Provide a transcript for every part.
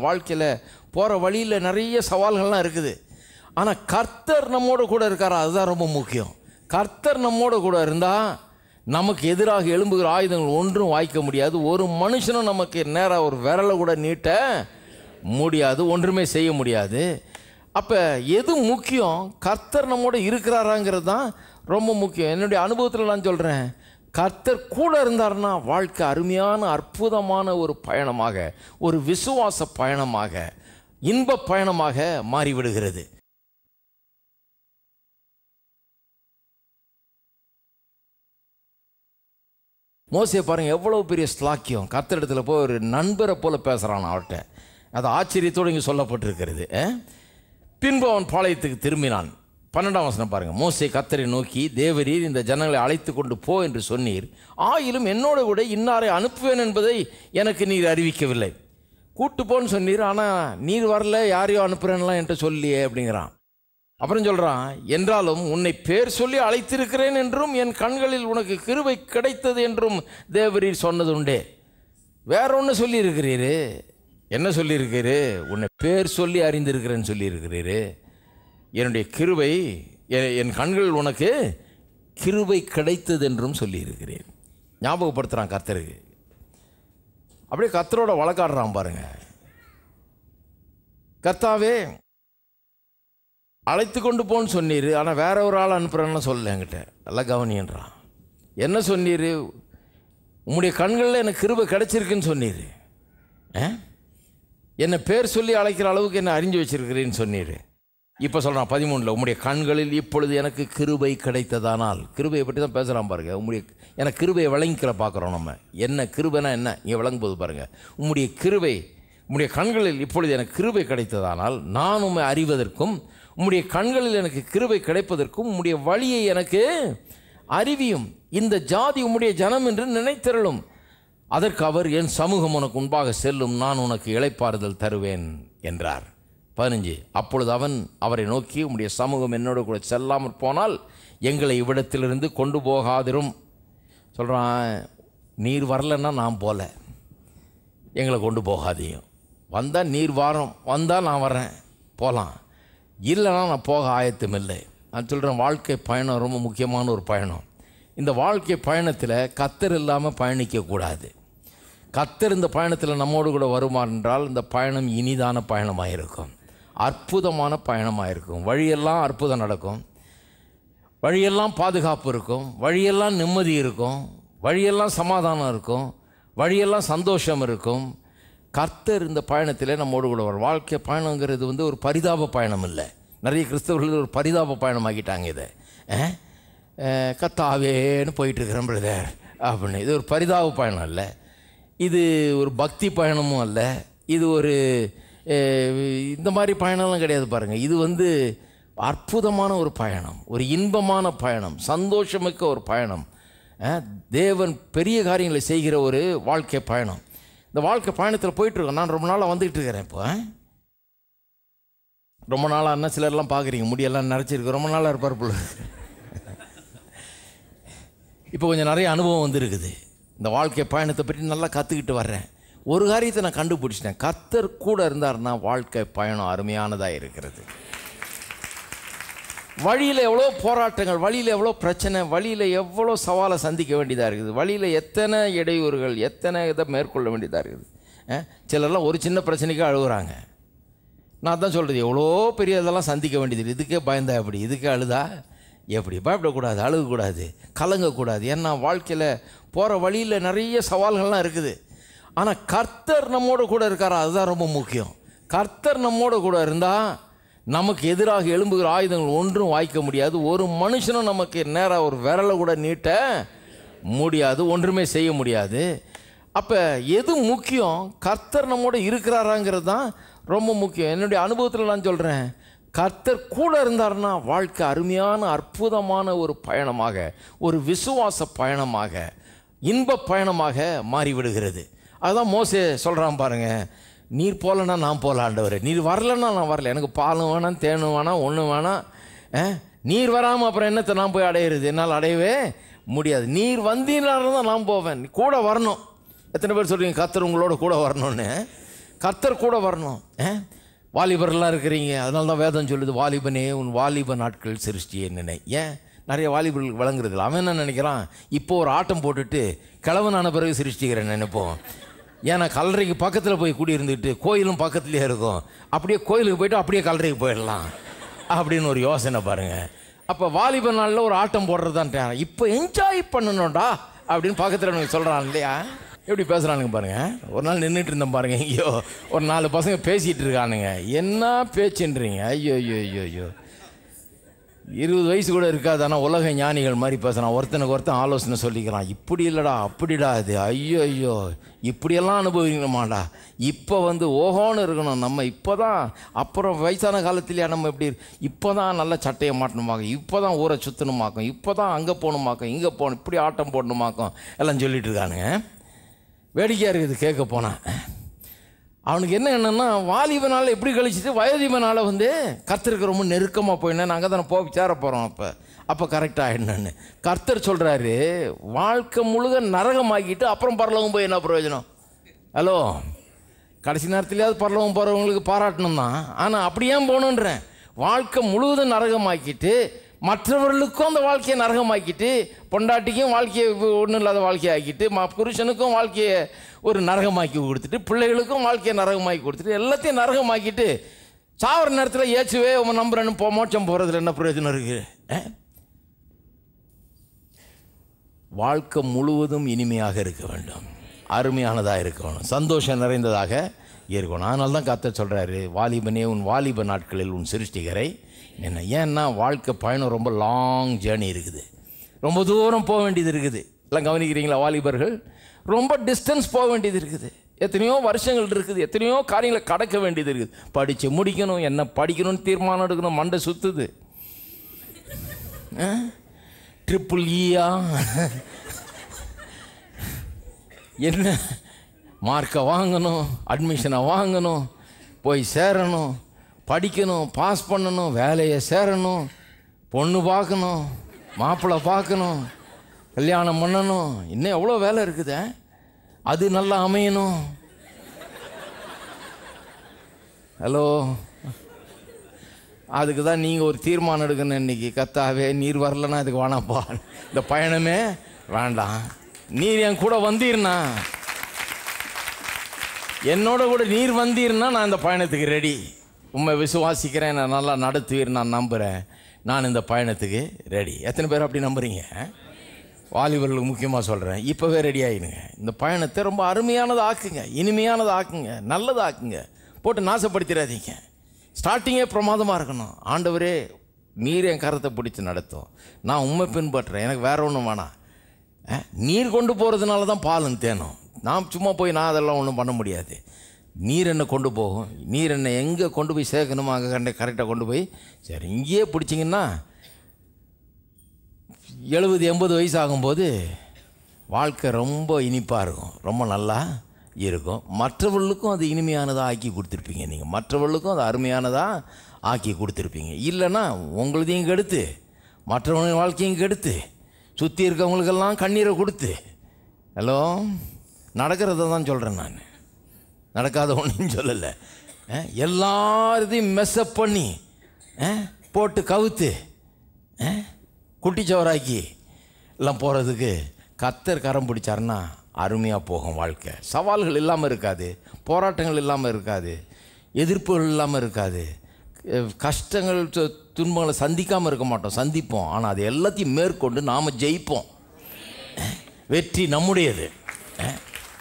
வாழ்க்கையில் போகிற வழியில் நிறைய சவால்கள்லாம் இருக்குது ஆனால் கர்த்தர் நம்மோட கூட இருக்காரா அதுதான் ரொம்ப முக்கியம் கர்த்தர் நம்மோட கூட இருந்தால் நமக்கு எதிராக எழும்புகிற ஆயுதங்கள் ஒன்றும் வாய்க்க முடியாது ஒரு மனுஷனும் நமக்கு நேராக ஒரு விரலை கூட நீட்ட முடியாது ஒன்றுமே செய்ய முடியாது அப்போ எது முக்கியம் கர்த்தர் நம்மோட இருக்கிறாராங்கிறது தான் ரொம்ப முக்கியம் என்னுடைய அனுபவத்தில் நான் சொல்கிறேன் கர்த்தர் கூட இருந்தாருன்னா வாழ்க்கை அருமையான அற்புதமான ஒரு பயணமாக ஒரு விசுவாச பயணமாக இன்ப பயணமாக மாறிவிடுகிறது மோசையை பாருங்க எவ்வளவு பெரிய ஸ்லாக்கியம் கர்த்தரிடத்துல போய் ஒரு நண்பரை போல பேசுகிறான் அவர்கிட்ட அது ஆச்சரியத்தோடு இங்கே சொல்லப்பட்டிருக்கிறது அஹ்? பின்பு அவன் பாளையத்துக்கு திரும்பினான் பன்னெண்டாம் வசனம் பாருங்க மோசே கத்தரை நோக்கி தேவரீர் இந்த ஜனங்களை அழைத்து கொண்டு போ என்று சொன்னீர் ஆயிலும் என்னோட கூட இன்னாரை அனுப்புவேன் என்பதை எனக்கு நீர் அறிவிக்கவில்லை கூட்டு போன்னு சொன்னீர் ஆனால் நீர் வரல யாரையோ அனுப்புறேன்லாம் என்கிட்ட சொல்லியே அப்படிங்கிறான் அப்புறம் சொல்கிறான் என்றாலும் உன்னை பேர் சொல்லி அழைத்திருக்கிறேன் என்றும் என் கண்களில் உனக்கு கிருபை கிடைத்தது என்றும் தேவரீர் சொன்னது உண்டே வேற ஒன்று சொல்லியிருக்கிறீரு என்ன சொல்லியிருக்கிறீரு உன்னை பேர் சொல்லி அறிந்திருக்கிறேன்னு சொல்லியிருக்கிறீரு என்னுடைய கிருபை எ- என் கண்களில் உனக்கு கிருபை கிடைத்தது என்றும் சொல்லியிருக்கிறேன் ஞாபகப்படுத்துகிறான் கர்த்தருக்கு அப்படியே கர்த்தரோட வழக்காடுறான் பாருங்க கர்த்தாவே அழைத்து கொண்டு போன்னு சொன்னீர் ஆனால் வேற ஒரு ஆள் அனுப்புகிறேன்னு சொல்லல என்கிட்ட நல்லா கவனின்றான் என்ன சொன்னீர் உம்முடைய கண்களில் எனக்கு கிருபை கிடைச்சிருக்குன்னு சொன்னீர் ஆ? என்னை பேர் சொல்லி அழைக்கிற அளவுக்கு என்ன அறிஞ்சு வச்சிருக்கிறேன்னு சொன்னீர் இப்போ சொல்கிறான் பதிமூணில் உம்முடைய கண்களில் இப்பொழுது எனக்கு கிருபை கிடைத்ததானால் கிருபையை பற்றி தான் பேசுகிறான் பாருங்க உம்முடைய எனக்கு கிருபையை விளங்கிக்கிற பார்க்குறோம் நம்ம என்ன கிருபைனா என்ன இங்கே விளங்கும் போது பாருங்க உம்முடைய கிருபை உம்முடைய கண்களில் இப்பொழுது எனக்கு கிருபை கிடைத்ததானால் நான் உம்மை அறிவதற்கும் உம்முடைய கண்களில் எனக்கு கிருபை கிடைப்பதற்கும் உம்முடைய வழியை எனக்கு அறிவியும் இந்த ஜாதி உம்முடைய ஜனம் என்று நினைத்திரளும் அதற்கு அவர் என் சமூகம் உனக்கு முன்பாக செல்லும் நான் உனக்கு இளைப்பாறுதல் தருவேன் என்றார் பதினஞ்சு அப்பொழுது அவன் அவரை நோக்கி உம்முடைய சமூகம் என்னோட கூட செல்லாமற் போனால் எங்களை இவ்விடத்திலிருந்து கொண்டு போகாதிரும் சொல்கிறான் நீர் வரலன்னா நான் போல எங்களை கொண்டு போகாதீங்க வந்தால் நீர் வாரம் வந்தால் நான் வரேன் போகலாம் இல்லைன்னா நான் போக ஆயத்தம் இல்லை நான் சொல்கிறேன் வாழ்க்கை பயணம் ரொம்ப முக்கியமான ஒரு பயணம் இந்த வாழ்க்கை பயணத்தில் கத்தர் இல்லாமல் பயணிக்கக்கூடாது கத்தர் இந்த பயணத்தில் நம்மோடு கூட வருமாறு என்றால் இந்த பயணம் இனிதான பயணமாக இருக்கும் அற்புதமான பயணமாக இருக்கும் வழியெல்லாம் அற்புதம் நடக்கும் வழியெல்லாம் பாதுகாப்பு இருக்கும் வழியெல்லாம் நிம்மதி இருக்கும் வழியெல்லாம் சமாதானம் இருக்கும் வழியெல்லாம் சந்தோஷம் இருக்கும் கர்த்தர் இந்த பயணத்தில் நம்மோடு கூட வரும் வாழ்க்கை பயணங்கிறது வந்து ஒரு பரிதாப பயணம் இல்லை நிறைய கிறிஸ்தவர்கள் ஒரு பரிதாப பயணம் ஆக்கிட்டாங்க இதை அஹ், அஹ், கத்தாவேன்னு போயிட்டு இருக்கிறேன் பிரதர் அப்படின்னு இது ஒரு பரிதாப பயணம் இல்லை இது ஒரு பக்தி பயணமும் அல்ல இது ஒரு அஹ், இந்த மாதிரி பயணம்லாம் கிடையாது பாருங்கள் இது வந்து அற்புதமான ஒரு பயணம் ஒரு இன்பமான பயணம் சந்தோஷமிக்க ஒரு பயணம் அஹ், தேவன் பெரிய காரியங்களை செய்கிற ஒரு வாழ்க்கை பயணம் இந்த வாழ்க்கை பயணத்தில் போயிட்டுருக்கோம் நான் ரொம்ப நாளாக வந்துக்கிட்டு இருக்கிறேன் இப்போ அஹ். ரொம்ப நாளாக என்ன சிலர்லாம் பார்க்குறீங்க முடியெல்லாம் நிறச்சிருக்கு ரொம்ப நாளாக இருப்பார் போல இப்போ கொஞ்சம் நிறைய அனுபவம் வந்துருக்குது இந்த வாழ்க்கை பயணத்தை பற்றி நல்லா கற்றுக்கிட்டு வர்றேன் ஒரு காரியத்தை நான் கண்டுபிடிச்சிட்டேன் கர்த்தர் கூட இருந்தாருன்னா வாழ்க்கை பயணம் அருமையானதாக இருக்கிறது வழியில் எவ்வளோ போராட்டங்கள் வழியில் எவ்வளோ பிரச்சனை வழியில் எவ்வளோ சவாலை சந்திக்க வேண்டியதாக இருக்குது வழியில் எத்தனை இடையூறுகள் எத்தனை இதை மேற்கொள்ள வேண்டியதாக இருக்குது அஹ், சிலர்லாம் ஒரு சின்ன பிரச்சனைக்கு அழுகுறாங்க நான் தான் சொல்கிறது எவ்வளோ பெரிய இதெல்லாம் சந்திக்க வேண்டியது இதுக்கே பயந்தா எப்படி இதுக்கே அழுதா எப்படி பயப்படக்கூடாது அழுகக்கூடாது கலங்கக்கூடாது ஏன்னா வாழ்க்கையில் போகிற வழியில் நிறைய சவால்கள்லாம் இருக்குது ஆனால் கர்த்தர் நம்மோட கூட இருக்காரா அதுதான் ரொம்ப முக்கியம் கர்த்தர் நம்மோட கூட இருந்தால் நமக்கு எதிராக எழும்புகிற ஆயுதங்கள் ஒன்றும் வாய்க்க முடியாது ஒரு மனுஷனும் நமக்கு நேராக ஒரு விரலை கூட நீட்ட முடியாது ஒன்றுமே செய்ய முடியாது அப்போ எது முக்கியம் கர்த்தர் நம்மோட இருக்கிறாராங்கிறது தான் ரொம்ப முக்கியம் என்னுடைய அனுபவத்தில் நான் சொல்கிறேன் கர்த்தர் கூட இருந்தாருன்னா வாழ்க்கை அருமையான அற்புதமான ஒரு பயணமாக ஒரு விசுவாச பயணமாக இன்ப பயணமாக மாறிவிடுகிறது அதுதான் மோசே சொல்கிறான் பாருங்க நீர் போகலன்னா நான் போகல ஆண்டவர் நீர் வரலன்னா நான் வரல எனக்கு பாலும் வேணாம் தேனும் வேணாம் ஒன்றும் வேணாம் அஹ், நீர் வராமல் அப்புறம் என்னத்தை நான் போய் அடையிறது என்னால் அடையவே முடியாது நீர் வந்தீங்கன்னா தான் நான் போவேன் நீ கூட வரணும் எத்தனை பேர் சொல்றீங்க கத்தர் உங்களோட கூட வரணும்னு கர்த்தர் கூட வரணும் ஆ? வாலிபர்லாம் இருக்கிறீங்க அதனால தான் வேதம் சொல்லுது வாலிபனே உன் வாலிப நாட்கள் சிருஷ்டியே நினை ஏன் நிறைய வாலிபர்கள் வழங்குறது இல்லை அவன் என்ன நினைக்கிறான் இப்போ ஒரு ஆட்டம் போட்டுட்டு கிழவனான பிறகு சிருஷ்டிக்கிறேன் நினைப்போம் ஏன்னா கல்லறைக்கு பக்கத்தில் போய் குடியிருந்துட்டு கோயிலும் பக்கத்துலேயே இருக்கும் அப்படியே கோயிலுக்கு போயிட்டு அப்படியே கல்லறைக்கு போயிடலாம் அப்படின்னு ஒரு யோசனை பாருங்க அப்போ வாலிப நாளில் ஒரு ஆட்டம் போடுறது தான் இப்போ என்ஜாய் பண்ணணும்டா அப்படின்னு பக்கத்தில் எனக்கு சொல்கிறான் இல்லையா எப்படி பேசுகிறானுங்க பாருங்க ஒரு நாள் நின்றுட்டு இருந்தேன் பாருங்க ஐயோ ஒரு நாலு பசங்க பேசிகிட்டு இருக்கானுங்க என்ன பேச்சுன்றீங்க ஐயோ ஐயோ ஐயோ ஐயோ இருபது வயசு கூட இருக்காது ஆனால் உலக ஞானிகள் மாதிரி பேசுகிறான் ஒருத்தனுக்கு ஒருத்தன் ஆலோசனை சொல்லிக்கிறான் இப்படி இல்லைடா அப்படிடா இது ஐயோ ஐயோ இப்படியெல்லாம் அனுபவிக்கணுமாடா இப்போ வந்து ஓஹோன்னு இருக்கணும் நம்ம இப்போ தான் அப்புறம் வயசான காலத்துலையா நம்ம எப்படி இப்போ தான் நல்ல சட்டையை மாட்டணுமாக்கும் இப்போ தான் ஊரை சுற்றணுமாக்கும் இப்போ தான் அங்கே போகணுமாக்கும் இங்கே போகணும் இப்படி ஆட்டம் போடணுமாக்கும் எல்லாம் சொல்லிட்டு இருக்கானுங்க வேடிக்கையாக இருக்குது கேட்க போனால் அவனுக்கு என்ன என்னன்னா வாலிபனால் எப்படி கழிச்சிட்டு வயோதிபனால் வந்து கர்த்தருக்கு ரொம்ப நெருக்கமாக போயினா நாங்கள் தானே போய் சேர போகிறோம் அப்போ அப்போ கரெக்டாக என்னன்னு கர்த்தர் சொல்கிறாரு வாழ்க்கை முழுக நரகமாக்கிட்டு அப்புறம் பரலோகம் போய் என்ன பிரயோஜனம் ஹலோ கடைசி நேரத்துலையாவது பரலோகம் போகிறவங்களுக்கு பாராட்டணும் தான் ஆனால் அப்படி ஏன் போகணுன்றேன் வாழ்க்கை முழுவதும் நரகமாக்கிட்டு மற்றவர்களுக்கும் அந்த வாழ்க்கையை நரகமாக்கிட்டு பொண்டாட்டிக்கும் வாழ்க்கையை ஒன்றும் இல்லாத வாழ்க்கையை ஆக்கிட்டு ம புருஷனுக்கும் வாழ்க்கையை ஒரு நரகமாக்கி கொடுத்துட்டு பிள்ளைகளுக்கும் வாழ்க்கையை நரகமாக்கி கொடுத்துட்டு எல்லாத்தையும் நரகமாக்கிட்டு சாவர நேரத்தில் ஏச்சுவே உன் நம்புறேன்னு போ மோட்சம் போகிறதுல என்ன பிரயோஜனம் இருக்குது வாழ்க்கை முழுவதும் இனிமையாக இருக்க வேண்டும் அருமையானதாக இருக்கணும் சந்தோஷம் நிறைந்ததாக இருக்கணும் அதனால தான் கத்த சொல்கிறாரு வாலிபனே உன் வாலிப நாட்களில் உன் சிருஷ்டிகரை என்ன ஏன்னா வாழ்க்கை பயணம் ரொம்ப லாங் ஜேர்னி இருக்குது ரொம்ப தூரம் போக வேண்டியது இருக்குது எல்லாம் கவனிக்கிறீங்களா வாலிபர்கள் ரொம்ப டிஸ்டன்ஸ் போக வேண்டியது இருக்குது எத்தனையோ வருஷங்கள் இருக்குது எத்தனையோ காரியங்களை கடக்க வேண்டியது இருக்குது படித்து முடிக்கணும் என்ன படிக்கணும்னு தீர்மானம் எடுக்கணும் மண்டை சுற்றுது ட்ரிப்புள் ஈயா என்ன மார்க்கை வாங்கணும் அட்மிஷனை வாங்கணும் போய் சேரணும் படிக்கணும் பாஸ் பண்ணணும் வேலையை சேரணும் பொண்ணு பார்க்கணும் மாப்பிள்ளை பார்க்கணும் கல்யாணம் பண்ணணும் இன்னும் எவ்வளோ வேலை இருக்குதே அது நல்லா அமையணும் ஹலோ அதுக்கு தான் நீங்கள் ஒரு தீர்மானம் எடுக்கணும் இன்னைக்கு கத்தாவே நீர் வரலன்னா இதுக்கு வேணாம்ப்பா இந்த பயணமே வேண்டாம் நீர் என் கூட வந்தீர்னா என்னோட கூட நீர் வந்தீர்னா நான் இந்த பயணத்துக்கு ரெடி உண்மை விசுவாசிக்கிறேன் நான் நல்லா நடத்துவீர் நான் நம்புகிறேன் நான் இந்த பயணத்துக்கு ரெடி எத்தனை பேர் அப்படி நம்புறீங்க வாலிபர்களுக்கு முக்கியமாக சொல்கிறேன் இப்போவே ரெடி ஆகிடுங்க இந்த பயணத்தை ரொம்ப அருமையானது ஆக்குங்க இனிமையானது ஆக்குங்க நல்லது ஆக்குங்க போட்டு நாசப்படுத்திடாதீங்க ஸ்டார்டிங்கே பிரமாதமாக இருக்கணும் ஆண்டவரே நீர் என் கரத்தை பிடிச்சி நடத்தும் நான் உண்மை பின்பற்றுறேன் எனக்கு வேற ஒன்றும் வேணாம் அஹ், நீர் கொண்டு போகிறதுனால தான் பாலும் தேனும் நான் சும்மா போய் நான் அதெல்லாம் ஒன்றும் பண்ண முடியாது நீர் என்னை கொண்டு போகும் நீர் என்னை எங்கே கொண்டு போய் சேர்க்கணுமோ அங்கே கண்ட கரெக்டாக கொண்டு போய் சரி இங்கேயே பிடிச்சிங்கன்னா எழுபது எண்பது வயசு ஆகும்போது வாழ்க்கை ரொம்ப இனிப்பாக இருக்கும் ரொம்ப நல்லா இருக்கும் மற்றவர்களுக்கும் அது இனிமையானதாக ஆக்கி கொடுத்துருப்பீங்க நீங்கள் மற்றவர்களுக்கும் அது அருமையானதாக ஆக்கி கொடுத்துருப்பீங்க இல்லைன்னா உங்களுதையும் கெடுத்து மற்றவங்க வாழ்க்கையும் கெடுத்து சுற்றி இருக்கவங்களுக்கெல்லாம் கண்ணீரை கொடுத்து ஹலோ நடக்கிறத தான் சொல்கிறேன் நான் நடக்காத ஒன்றும் சொல்லலை அஹ், எல்லாரதையும் மெஸ்அப் பண்ணி அஹ், போட்டு கவுத்து அஹ், குட்டிச்சவராக்கி எல்லாம் போகிறதுக்கு கத்தர் கரம் பிடிச்சாருன்னா அருமையாக போகும் வாழ்க்கை சவால்கள் இல்லாமல் இருக்காது போராட்டங்கள் இல்லாமல் இருக்காது எதிர்ப்புகள் இல்லாமல் இருக்காது அஹ், கஷ்டங்கள் து- துன்பங்களை சந்திக்காமல் இருக்க மாட்டோம் சந்திப்போம் ஆனால் அது எல்லாத்தையும் மேற்கொண்டு நாம் ஜெயிப்போம் அஹ், வெற்றி நம்முடையது அஹ்,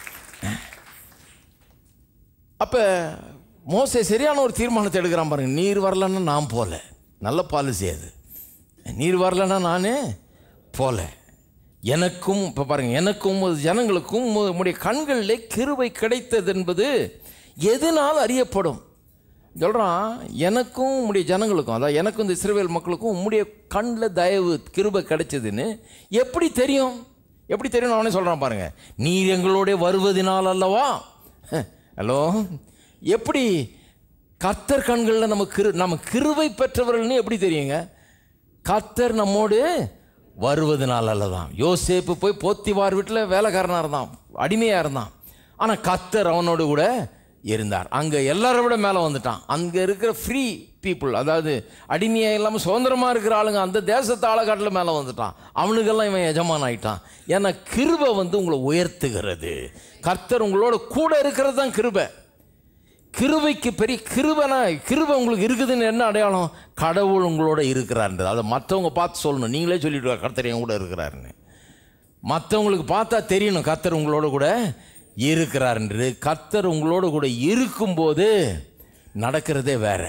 அப்போ மோசே சரியான ஒரு தீர்மானத்தை எடுக்கிறான் பாருங்க நீர் வரலன்னா நான் போகல நல்ல பாலிசி அது நீர் வரலன்னா நான் போகல எனக்கும் இப்போ பாருங்க எனக்கும் உமது ஜனங்களுக்கும் உமது- உம்முடைய கண்களிலே கிருபை கிடைத்தது என்பது எதனால் அறியப்படும் சொல்கிறான் எனக்கும் உம்முடைய ஜனங்களுக்கும் அதாவது எனக்கும் இந்த இஸ்ரவேல் மக்களுக்கும் உம்முடைய கண்ணில் தயவு கிருபை கிடைச்சதுன்னு எப்படி தெரியும் எப்படி தெரியும் அவனே சொல்கிறான் பாருங்க நீர் எங்களோட வருவதினால் அல்லவா ஹலோ எப்படி கர்த்தர் கண்களில் நம்ம கிரு நம்ம கிருபை பெற்றவர்கள்னு எப்படி தெரியுங்க கர்த்தர் நம்மோடு வருவதனால அல்லதான் யோசேப்பு போய் போத்திவார் வீட்டில் வேலைக்காரனாக இருந்தான் அடிமையாக இருந்தான் ஆனால் கர்த்தர் அவனோடு கூட இருந்தார் அங்கே எல்லாரை விட மேலே வந்துட்டான் அங்கே இருக்கிற ஃப்ரீ பீப்புள் அதாவது அடிமையாக இல்லாமல் சுதந்திரமாக இருக்கிற ஆளுங்க அந்த தேசத்து ஆளக்காட்டில் மேலே வந்துட்டான் அவனுக்கெல்லாம் இவன் எஜமான் ஆயிட்டான் ஏன்னா கிருபை வந்து உங்களை உயர்த்துகிறது கர்த்தர் உங்களோட கூட இருக்கிறது தான் கிருபை கிருபைக்கு பெரிய கிருபனா கிருபை உங்களுக்கு இருக்குதுன்னு என்ன அடையாளம் கடவுள் உங்களோட இருக்கிறாருன்றது அதை மற்றவங்க பார்த்து சொல்லணும் நீங்களே சொல்லிட்டு கர்த்தர் என் கூட இருக்கிறாருன்னு மற்றவங்களுக்கு பார்த்தா தெரியணும் கர்த்தர் உங்களோட கூட இருக்கிறாருன்றது கர்த்தர் உங்களோட கூட இருக்கும்போது நடக்கிறதே வேற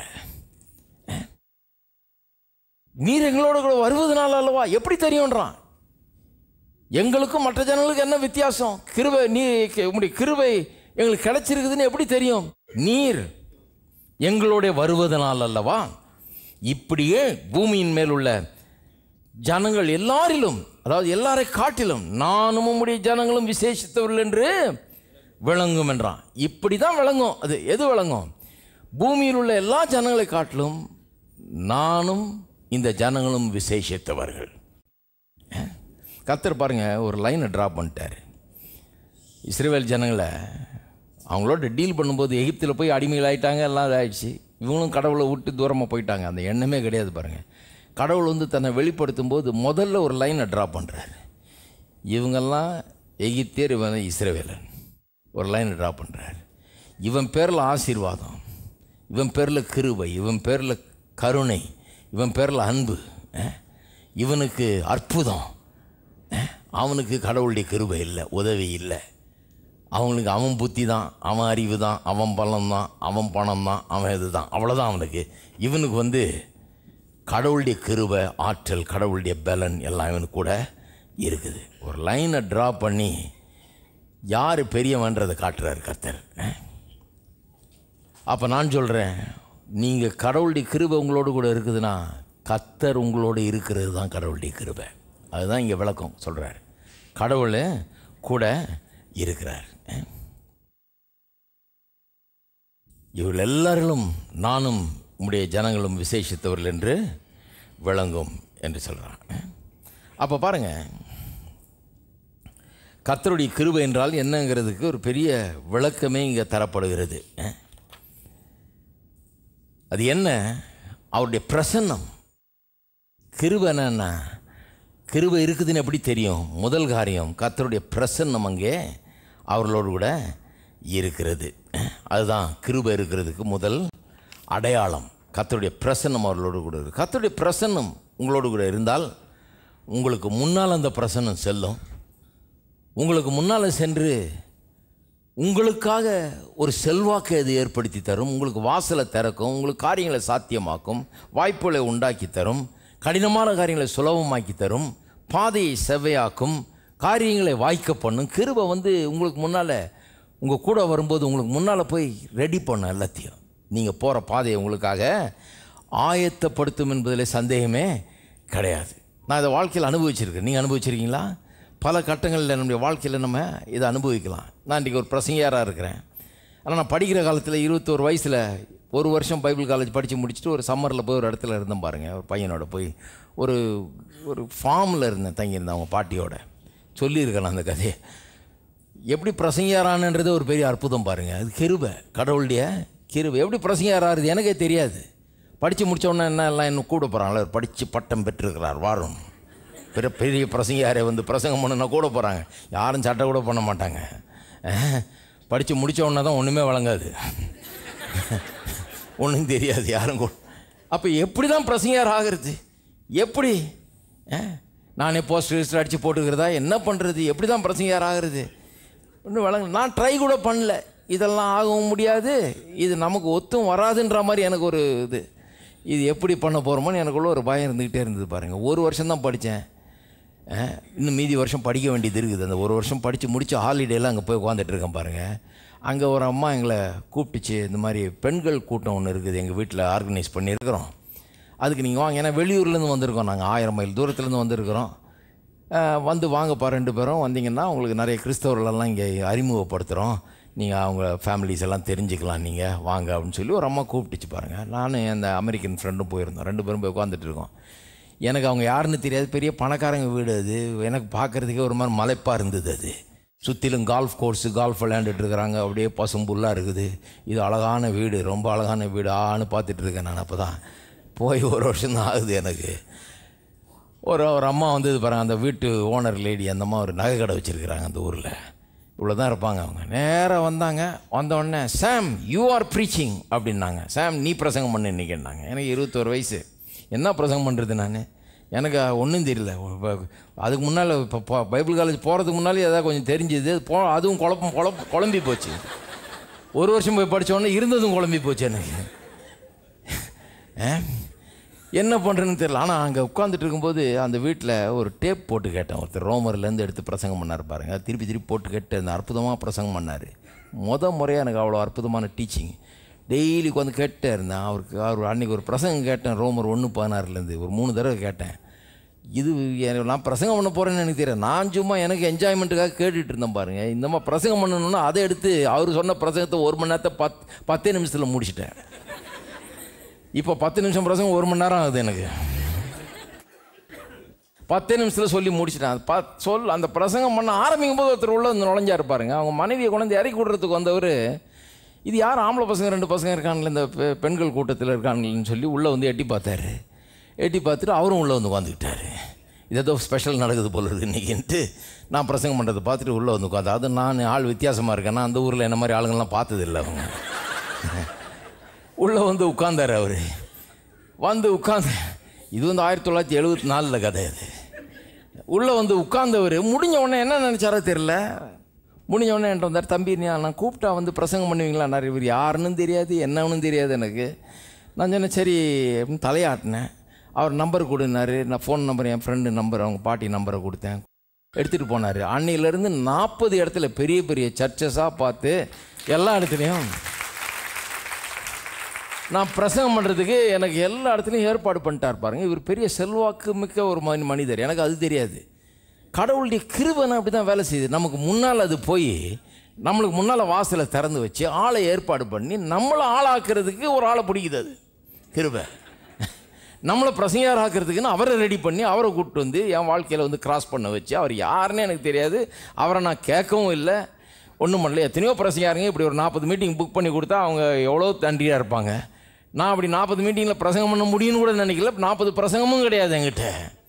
நீர் எங்களோட கூட வருவதனால அல்லவா எப்படி தெரியும்ன்றான் எங்களுக்கும் மற்ற ஜனங்களுக்கு என்ன வித்தியாசம் கிருபை நீ உங்களுடைய கிருபை எங்களுக்கு கிடைச்சிருக்குதுன்னு எப்படி தெரியும் நீர் எங்களோட வருவதனால் அல்லவா இப்படியே பூமியின் மேல் உள்ள ஜனங்கள் எல்லாரிலும் அதாவது எல்லாரை காட்டிலும் நானும் உம்முடைய ஜனங்களும் விசேஷித்தவர்கள் என்று விளங்கும் என்றான் இப்படி தான் விளங்கும் அது எது விளங்கும் பூமியில் உள்ள எல்லா ஜனங்களை காட்டிலும் நானும் இந்த ஜனங்களும் விசேஷித்தவர்கள் கத்தர் பாருங்க ஒரு லைனை ட்ரா பண்ணிட்டார் இஸ்ரேல் ஜனங்களை அவங்களோட டீல் பண்ணும்போது எகிப்தில் போய் அடிமைகளாயிட்டாங்க எல்லாம் இதாகிடுச்சு இவங்களும் கடவுளை விட்டு தூரமாக போயிட்டாங்க அந்த எண்ணமே கிடையாது பாருங்கள் கடவுள் வந்து தன்னை வெளிப்படுத்தும் போது முதல்ல ஒரு லைனை ட்ரா பண்ணுறாரு இவங்கெல்லாம் எகிப்தியர் இவன் இஸ்ரேவேலன் ஒரு லைனை ட்ரா பண்ணுறாரு இவன் பேரில் ஆசீர்வாதம் இவன் பேரில் கிருபை இவன் பேரில் கருணை இவன் பேரில் அன்பு அஹ், இவனுக்கு அற்புதம் அஹ், அவனுக்கு கடவுளுடைய கிருபை இல்லை உதவி இல்லை அவனுக்கு அவன் புத்தி தான் அவன் அறிவு தான் அவன் பலம் தான் அவன் பணம் தான் அவன் இது தான் அவ்வளோதான் அவனுக்கு இவனுக்கு வந்து கடவுளுடைய கிருபை ஆற்றல் கடவுளுடைய பலன் எல்லாம் இவனுக்கு கூட இருக்குது ஒரு லைனை ட்ரா பண்ணி யார் பெரியவன்றதை காட்டுறாரு கர்த்தர் அப்போ நான் சொல்கிறேன் நீங்கள் கடவுளுடைய கிருபை உங்களோட கூட இருக்குதுன்னா கர்த்தர் உங்களோட இருக்கிறது தான் கடவுளுடைய கிருபை அதுதான் இங்கே விளக்கம் சொல்கிறார் கடவுள் கூட இருக்கிறார் இவர்கள் எல்லாரிலும் நானும் உம்முடைய ஜனங்களும் விசேஷித்தவர்கள் என்று விளங்கும் என்று சொல்கிறான் அப்போ பாருங்க கர்த்தருடைய கிருபை என்றால் என்னங்கிறதுக்கு ஒரு பெரிய விளக்கமே இங்கே தரப்படுகிறது அது என்ன அவருடைய பிரசன்னம் கிருபை என்னன்னா கிருபை இருக்குதுன்னு எப்படி தெரியும் முதல் காரியம் கர்த்தருடைய பிரசன்னம் அங்கே அவர்களோடு கூட இருக்கிறது அதுதான் கிருபை இருக்கிறதுக்கு முதல் அடையாளம் கர்த்தருடைய பிரசன்னம் அவர்களோடு கூட இருக்கு கர்த்தருடைய பிரசன்னம் உங்களோடு கூட இருந்தால் உங்களுக்கு முன்னால் அந்த பிரசன்னம் செல்லும் உங்களுக்கு முன்னால் சென்று உங்களுக்காக ஒரு செல்வாக்கை அது ஏற்படுத்தி தரும் உங்களுக்கு வாசலை திறக்கும் உங்களுக்கு காரியங்களை சாத்தியமாக்கும் வாய்ப்புகளை உண்டாக்கி தரும் கடினமான காரியங்களை சுலபமாக்கி தரும் பாதையை செவ்வையாக்கும் காரியங்களை வாய்க்க பண்ணும் கிருபை வந்து உங்களுக்கு முன்னால் உங்கள் கூட வரும்போது உங்களுக்கு முன்னால் போய் ரெடி பண்ணும் எல்லாத்தையும் நீங்கள் போகிற பாதையை உங்களுக்காக ஆயத்தப்படுத்தும் என்பதில் சந்தேகமே கிடையாது நான் இதை வாழ்க்கையில் அனுபவிச்சிருக்கேன் நீங்கள் அனுபவிச்சிருக்கீங்களா பல கட்டங்களில் நம்முடைய வாழ்க்கையில் நம்ம இதை அனுபவிக்கலாம் நான் இன்றைக்கி ஒரு பிரசங்கியாராக இருக்கிறேன் ஆனால் நான் படிக்கிற காலத்தில் இருபத்தோரு வயசில் ஒரு வருஷம் பைபிள் காலேஜ் படித்து முடிச்சுட்டு ஒரு சம்மரில் போய் ஒரு இடத்துல இருந்தேன் பாருங்கள் ஒரு பையனோட போய் ஒரு ஒரு ஃபார்மில் இருந்தேன் தங்கியிருந்தேன் அவங்க பாட்டியோட சொல்லியிருக்கேன் நான் அந்த கதையை எப்படி பிரசங்கியாரானன்றது ஒரு பெரிய அற்புதம் பாருங்கள் அது கிருபை கடவுளுடைய கிருபை எப்படி பிரசங்கியாராருது எனக்கே தெரியாது படித்து முடிச்ச உடனே என்ன எல்லாம் இன்னும் கூட போகிறாங்களே படித்து பட்டம் பெற்றிருக்கிறார் வாரும் பெரிய பெரிய பிரசங்கியாரே வந்து பிரசங்கம் பண்ணுனா கூட போகிறாங்க யாரும் சட்டை கூட பண்ண மாட்டாங்க படித்து முடித்த உடனே தான் ஒன்றுமே வழங்காது ஒன்றும் தெரியாது யாரும் கூட அப்போ எப்படி தான் பிரசங்கியார் ஆகிறது எப்படி அஹ், நானே போஸ்ட் ரிஜிஸ்டர் அடித்து போட்டுக்கிறதா என்ன பண்ணுறது எப்படி தான் பிரசங்கியார் ஆகிறது ஒன்றும் வழங்க நான் ட்ரை கூட பண்ணல இதெல்லாம் ஆகவும் முடியாது இது நமக்கு ஒத்தும் வராதுன்ற மாதிரி எனக்கு ஒரு இது இது எப்படி பண்ண போகிறோமோன்னு எனக்குள்ள ஒரு பயம் இருந்துக்கிட்டே இருந்தது பாருங்கள் ஒரு வருஷம் தான் படித்தேன் இன்னும் மீதி வருஷம் படிக்க வேண்டியது இருக்குது அந்த ஒரு வருஷம் படித்து முடித்து ஹாலிடேலாம் அங்கே போய் உட்காந்துட்டு இருக்கேன் பாருங்கள் அங்கே ஒரு அம்மா எங்களை கூப்பிட்டுச்சு இந்த மாதிரி பெண்கள் கூட்டம் ஒன்று இருக்குது எங்கள் வீட்டில் ஆர்கனைஸ் பண்ணியிருக்கிறோம் அதுக்கு நீங்கள் வாங்க ஏன்னா வெளியூர்லேருந்து வந்திருக்கோம் நாங்கள் ஆயிரம் மைல் தூரத்துலேருந்து வந்திருக்கிறோம் அஹ், வந்து வாங்கப்பா ரெண்டு பேரும் வந்தீங்கன்னா உங்களுக்கு நிறைய கிறிஸ்தவர்களெல்லாம் இங்கே அறிமுகப்படுத்துகிறோம் நீங்கள் அவங்க ஃபேமிலிஸ் எல்லாம் தெரிஞ்சுக்கலாம் நீங்கள் வாங்க அப்படின்னு சொல்லி ஒரு அம்மா கூப்பிட்டுச்சு பாருங்கள் நானும் அந்த அமெரிக்கன் ஃப்ரெண்டும் போயிருந்தோம் ரெண்டு பேரும் போய் உட்காந்துட்டு இருக்கோம் எனக்கு அவங்க யாருன்னு தெரியாது பெரிய பணக்காரங்க வீடு அது எனக்கு பார்க்குறதுக்கே ஒரு மாதிரி மலைப்பாக இருந்தது அது சுற்றிலும் கால்ஃப் கோர்ஸு கால்ஃப் விளையாண்டுட்டு இருக்கிறாங்க அப்படியே பசும்புல்லாக இருக்குது இது அழகான வீடு ரொம்ப அழகான வீடு ஆன்னு பார்த்துட்டு இருக்கேன் நான் அப்போ தான் போய் ஒரு வருஷம் தான் ஆகுது எனக்கு ஒரு ஒரு அம்மா வந்தது பாருங்க அந்த வீட்டு ஓனர் லேடி அந்த அம்மா ஒரு நகை கடை வச்சுருக்கிறாங்க அந்த ஊரில் இவ்வளோ தான் இருப்பாங்க அவங்க நேராக வந்தாங்க வந்த உடனே சாம் யூ ஆர் ப்ரீச்சிங் அப்படின்னாங்க சாம் நீ பிரசங்கம் பண்ணு இன்னைக்குன்னாங்க எனக்கு இருபத்தோரு வயசு என்ன பிரசங்கம் பண்ணுறது நான் எனக்கு ஒன்றும் தெரியல இப்ப அதுக்கு முன்னால் இப்போ போ- பைபிள் காலேஜ் போகிறதுக்கு முன்னாலே ஏதாவது கொஞ்சம் தெரிஞ்சுது அது போ அதுவும் குழப்பம் குழப்ப குழம்பி போச்சு ஒரு வருஷம் போய் படிச்ச உடனே இருந்ததும் குழம்பி போச்சு எனக்கு ஆ? என்ன பண்ணுறேன்னு தெரியல ஆனால் அங்கே உட்காந்துட்டு இருக்கும்போது அந்த வீட்டில் ஒரு டேப் போட்டு கேட்டேன் ஒருத்தர் ரோமர்லேருந்து எடுத்து பிரசங்கம் பண்ணார் பாருங்க அது திருப்பி திருப்பி போட்டு கேட்டு அந்த அற்புதமாக பிரசங்கம் பண்ணார் முத முறையாக எனக்கு அவ்வளோ அற்புதமான டீச்சிங் டெய்லி உட்காந்து கேட்டே இருந்தேன் அவருக்கு அவர் அன்றைக்கி ஒரு பிரசங்கம் கேட்டேன் ரோமர் ஒன்று பதினாறுலேருந்து ஒரு மூணு தடவை கேட்டேன் இது எனக்கு நான் பிரசங்கம் பண்ண போகிறேன்னு எனக்கு தெரியும் நான் சும்மா எனக்கு என்ஜாய்மெண்ட்டுக்காக கேட்டுட்டு இருந்தேன் பாருங்கள் இந்த மாதிரி பிரசங்கம் பண்ணணுன்னா அதை எடுத்து அவர் சொன்ன பிரசங்கத்தை ஒரு மணி நேரத்தை பத் பத்தே நிமிஷத்தில் முடிச்சிட்டேன் இப்போ பத்து நிமிஷம் பிரசங்கம் ஒரு மணி நேரம் ஆகுது எனக்கு பத்தே நிமிஷத்தில் சொல்லி முடிச்சிட்டேன் அது பத் சொல் அந்த பிரசங்கம் பண்ண ஆரம்பிக்கும் போது ஒருத்தர் உள்ள வந்து நுழைஞ்சா இருப்பாருங்க அவங்க மனைவியை கொண்டு இறக்கி விடுறதுக்கு வந்தவர் இது யார் ஆம்பளை பசங்க ரெண்டு பசங்க இருக்காங்களே இந்த பெ- பெண்கள் கூட்டத்தில் இருக்காங்களேன்னு சொல்லி உள்ளே வந்து எட்டி பார்த்தாரு எட்டி பார்த்துட்டு அவரும் உள்ளே வந்து உட்காந்துக்கிட்டாரு இது ஏதோ ஸ்பெஷல் நடக்குது போல இருக்குது இன்றைக்கின்ட்டு நான் பிரசங்கம் பண்ணுறதை பார்த்துட்டு உள்ளே வந்து உட்காந்து அது நான் ஆள் வித்தியாசமாக இருக்கேன்னா அந்த ஊரில் என்ன மாதிரி ஆளுங்கள்லாம் பார்த்ததில்லை அவங்க உள்ளே வந்து உட்கார்ந்தார் அவர் வந்து உட்காந்து இது வந்து ஆயிரத்தி தொள்ளாயிரத்தி எழுபத்தி நாலில் கதை அது உள்ளே வந்து உட்கார்ந்தவர் முடிஞ்ச உடனே என்ன நினச்சாரோ தெரில முடிஞ்ச உடனே என்கிட்ட வந்தார் தம்பி நீ நான் கூப்பிட்டா வந்து பிரசங்கம் பண்ணுவீங்களா நான் இவர் யாருன்னு தெரியாது என்னன்னு தெரியாது எனக்கு நான் சொன்னேன் சரி அப்படின்னு தலையாட்டினேன் அவர் நம்பர் கொடுனாரு நான் ஃபோன் நம்பர் என் ஃப்ரெண்டு நம்பர் அவங்க பாட்டி நம்பரை கொடுத்தேன் எடுத்துகிட்டு போனார் அன்னையிலேருந்து நாற்பது இடத்துல பெரிய பெரிய சர்ச்சஸாக பார்த்து எல்லா இடத்துலையும் நான் பிரசங்கம் பண்ணுறதுக்கு எனக்கு எல்லா இடத்துலையும் ஏற்பாடு பண்ணிட்டார் பாருங்க இவர் பெரிய செல்வாக்கு மிக்க ஒரு மனி மனிதர் எனக்கு அது தெரியாது கடவுளுடைய கிருபனை அப்படி தான் வேலை செய்யுது நமக்கு முன்னால் அது போய் நம்மளுக்கு முன்னால் வாசலை திறந்து வச்சு ஆளை ஏற்பாடு பண்ணி நம்மளை ஆளாக்குறதுக்கு ஒரு ஆளை பிடிக்குது அது கிருபை நம்மளை பிரசங்கார் ஆக்கிறதுக்குன்னு அவரை ரெடி பண்ணி அவரை கூப்பிட்டு வந்து என் வாழ்க்கையில் வந்து கிராஸ் பண்ண வச்சு அவர் யாருன்னு எனக்கு தெரியாது அவரை நான் கேட்கவும் இல்லை ஒன்றும் பண்ணல எத்தனையோ பிரசங்காருங்க இப்படி ஒரு நாற்பது மீட்டிங் புக் பண்ணி கொடுத்தா அவங்க எவ்வளோ தண்டியாக இருப்பாங்க நான் அப்படி நாற்பது மீட்டிங்கில் பிரசங்கம் பண்ண முடியும்னு கூட நினைக்கல நாற்பது பிரசங்கமும் கிடையாது என்கிட்ட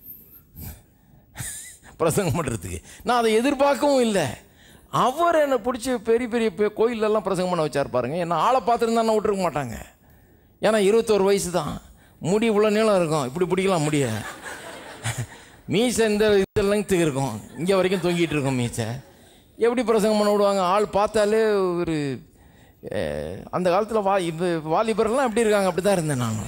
பிரசங்கம் பண்ணுறதுக்கு நான் அதை எதிர்பார்க்கவும் இல்லை அவர் என்னை பிடிச்சி பெரிய பெரிய பெ- கோயில்லெல்லாம் பிரசங்கம் பண்ண வச்சார் பாருங்க என்ன ஆளை பார்த்துருந்தா என்ன விட்டுருக்க மாட்டாங்க ஏன்னா இருபத்தோரு வயசு தான் முடி இவ்வளோ நீளம் இருக்கும் இப்படி பிடிக்கலாம் முடிய மீசை இந்த இது லெங்க்த்துக்கு இருக்கும் இங்கே வரைக்கும் தொங்கிட்டு இருக்கும் மீசை எப்படி பிரசங்கம் பண்ண விடுவாங்க ஆள் பார்த்தாலே ஒரு அஹ், அந்த காலத்தில் வா இப்போ வாலிபர்லாம் எப்படி இருக்காங்க அப்படி தான் இருந்தேன் நான்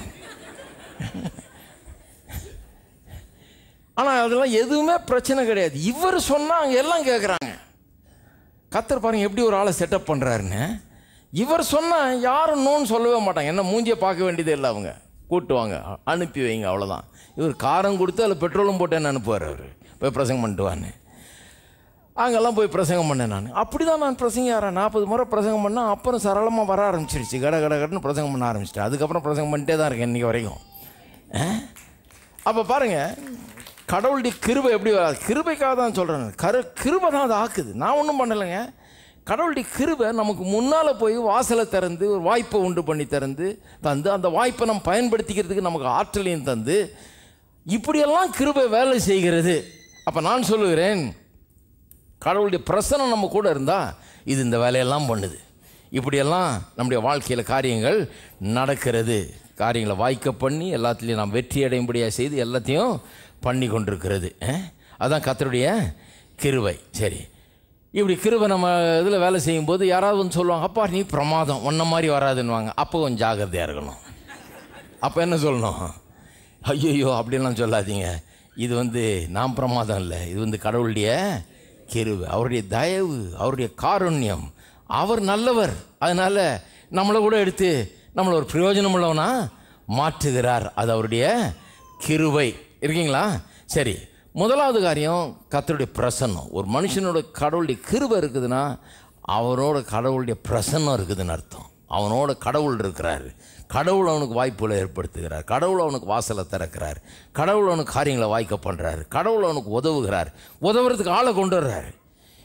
ஆனால் அதெல்லாம் எதுவுமே பிரச்சனை கிடையாது இவர் சொன்னால் அங்கே எல்லாம் கேட்குறாங்க கத்தர் பாருங்க எப்படி ஒரு ஆளை செட்டப் பண்ணுறாருன்னு இவர் சொன்னால் யாரும் நோன்னு சொல்லவே மாட்டாங்க என்ன மூஞ்சியை பார்க்க வேண்டியதே இல்லை அவங்க கூட்டுவாங்க அனுப்பி வைங்க அவ்வளோதான் இவர் காரம் கொடுத்து அதில் பெட்ரோலும் போட்டு என்ன அனுப்புவார் அவர் போய் பிரசங்கம் பண்ணிட்டு வான்னு அங்கெல்லாம் போய் பிரசங்கம் பண்ணேன் நான் அப்படி தான் நான் பிரசங்க ஆறேன் நாற்பது முறை பிரசங்கம் பண்ணால் அப்புறம் சரளமாக வர ஆரம்பிச்சிருச்சு கட கட கடன்னு பிரசங்கம் பண்ண ஆரம்பிச்சிட்டேன் அதுக்கப்புறம் பிரசங்கம் பண்ணிட்டே தான் இருக்கேன் இன்றைக்கி வரைக்கும் அப்போ பாருங்கள் கடவுளுடைய கிருபை எப்படி வராது கிருபைக்காக தான் சொல்கிறேன் கரு கிருபை தான் அதை ஆக்குது நான் ஒன்றும் பண்ணலைங்க கடவுளுடைய கிருபை நமக்கு முன்னால் போய் வாசலை திறந்து ஒரு வாய்ப்பை உண்டு பண்ணி திறந்து தந்து அந்த வாய்ப்பை நம்ம பயன்படுத்திக்கிறதுக்கு நமக்கு ஆற்றலையும் தந்து இப்படியெல்லாம் கிருபை வேலை செய்கிறது அப்போ நான் சொல்லுகிறேன் கடவுளுடைய பிரசனம் நம்ம கூட இருந்தால் இது இந்த வேலையெல்லாம் பண்ணுது இப்படியெல்லாம் நம்முடைய வாழ்க்கையில் காரியங்கள் நடக்கிறது காரியங்களை வாய்க்க பண்ணி எல்லாத்துலேயும் நாம் வெற்றி அடையும்படியாக செய்து எல்லாத்தையும் பண்ணி கொண்டிருக்கிறது அஹ்? அதான் கத்தருடைய கிருபை சரி இப்படி கிருபை நம்ம இதில் வேலை செய்யும்போது யாராவது வந்து சொல்லுவாங்க அப்பா நீ பிரமாதம் உன்ன மாதிரி வராதுன்னுவாங்க அப்போ கொஞ்சம் ஜாக்கிரதையாக இருக்கணும் அப்போ என்ன சொல்லணும் ஐயோ அப்படிலாம் சொல்லாதீங்க இது வந்து நான் பிரமாதம் இல்லை இது வந்து கடவுளுடைய கிருபை அவருடைய தயவு அவருடைய காருண்யம் அவர் நல்லவர் அதனால் நம்மளை கூட எடுத்து நம்மளை ஒரு பிரயோஜனம் உள்ளவனா மாற்றுகிறார் அது அவருடைய கிருபை இருக்கீங்களா சரி முதலாவது காரியம் கர்த்தருடைய பிரசன்னம் ஒரு மனுஷனோட கடவுளுடைய கிருபை இருக்குதுன்னா அவரோட கடவுளுடைய பிரசன்னம் இருக்குதுன்னு அர்த்தம் அவனோட கடவுள் இருக்கிறாரு கடவுள் அவனுக்கு வாய்ப்புகளை ஏற்படுத்துகிறார் கடவுள் அவனுக்கு வாசலை திறக்கிறார் கடவுள் அவனுக்கு காரியங்களை வாய்க்க பண்ணுறாரு கடவுள் அவனுக்கு உதவுகிறார் உதவுறதுக்கு ஆளை கொண்டு வர்றாரு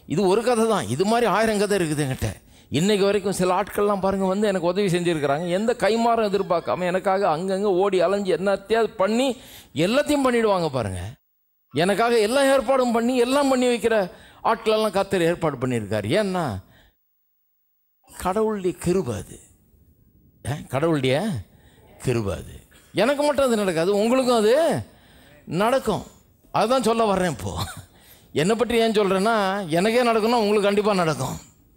இது ஒரு கதை தான் இது மாதிரி ஆயிரம் கதை இருக்குது என்கிட்ட இன்னைக்கு வரைக்கும் சில ஆட்கள்லாம் பாருங்கள் வந்து எனக்கு உதவி செஞ்சுருக்கிறாங்க எந்த கைமாறும் எதிர்பார்க்காம எனக்காக அங்கங்கே ஓடி அலைஞ்சு என்னத்தையாவது பண்ணி எல்லாத்தையும் பண்ணிடுவாங்க பாருங்கள் எனக்காக எல்லா ஏற்பாடும் பண்ணி எல்லாம் பண்ணி வைக்கிற ஆட்களெல்லாம் கத்தர் ஏற்பாடு பண்ணியிருக்காரு ஏன்னா கடவுளுடைய கிருபை அது ஏ, கடவுளுடைய கிருபை அது எனக்கு மட்டும் அது நடக்காது உங்களுக்கும் அது நடக்கும் அதுதான் சொல்ல வர்றேன் இப்போ என்னை பற்றி ஏன் சொல்கிறேன்னா எனக்கே நடக்கும்னா உங்களுக்கு கண்டிப்பாக நடக்கும்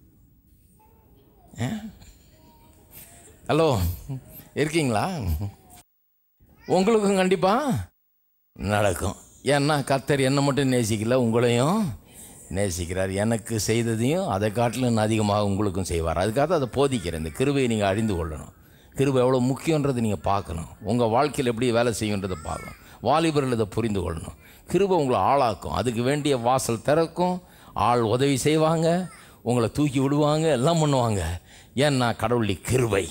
ஏ? ஹலோ இருக்கீங்களா உங்களுக்கும் கண்டிப்பாக நடக்கும் ஏன்னா கர்த்தர் என்னை மட்டும் நேசிக்கல உங்களையும் நேசிக்கிறார் எனக்கு செய்ததையும் அதை காட்டிலும் அதிகமாக உங்களுக்கும் செய்வார் அதுக்காக தான் அதை போதிக்கிறேன் இந்த கிருபையை நீங்கள் அறிந்து கொள்ளணும் கிருபை எவ்வளோ முக்கியன்றதை நீங்கள் பார்க்கணும் உங்கள் வாழ்க்கையில் எப்படி வேலை செய்யுன்றதை பார்க்கணும் வாலிபர்கள் இதை புரிந்து கொள்ளணும் கிருபை உங்களை ஆளாக்கும் அதுக்கு வேண்டிய வாசல் திறக்கும் ஆள் உதவி செய்வாங்க உங்களை தூக்கி விடுவாங்க எல்லாம் பண்ணுவாங்க ஏன்னா கடவுளுடைய கிருபை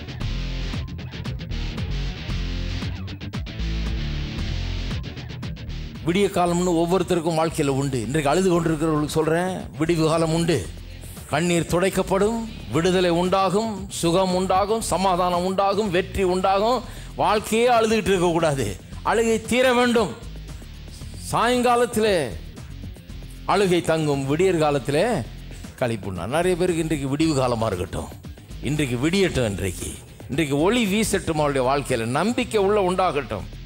விடிய காலம்னு ஒவ்வொருத்தருக்கும் வாழ்க்கையில் உண்டு இன்றைக்கு அழுது கொண்டிருக்கிறவர்களுக்கு சொல்கிறேன் விடிவு காலம் உண்டு கண்ணீர் துடைக்கப்படும் விடுதலை உண்டாகும் சுகம் உண்டாகும் சமாதானம் உண்டாகும் வெற்றி உண்டாகும் வாழ்க்கையே அழுதுகிட்டு இருக்கக்கூடாது அழுகை தீர வேண்டும் சாயங்காலத்திலே அழுகை தங்கும் விடியற் காலத்திலே களிப்புண்ணா நிறைய பேருக்கு இன்றைக்கு விடிவு காலமாக இருக்கட்டும் இன்றைக்கு விடியட்டும் இன்றைக்கு இன்றைக்கு ஒளி வீசட்டும் அவருடைய வாழ்க்கையில் நம்பிக்கை உள்ள உண்டாகட்டும்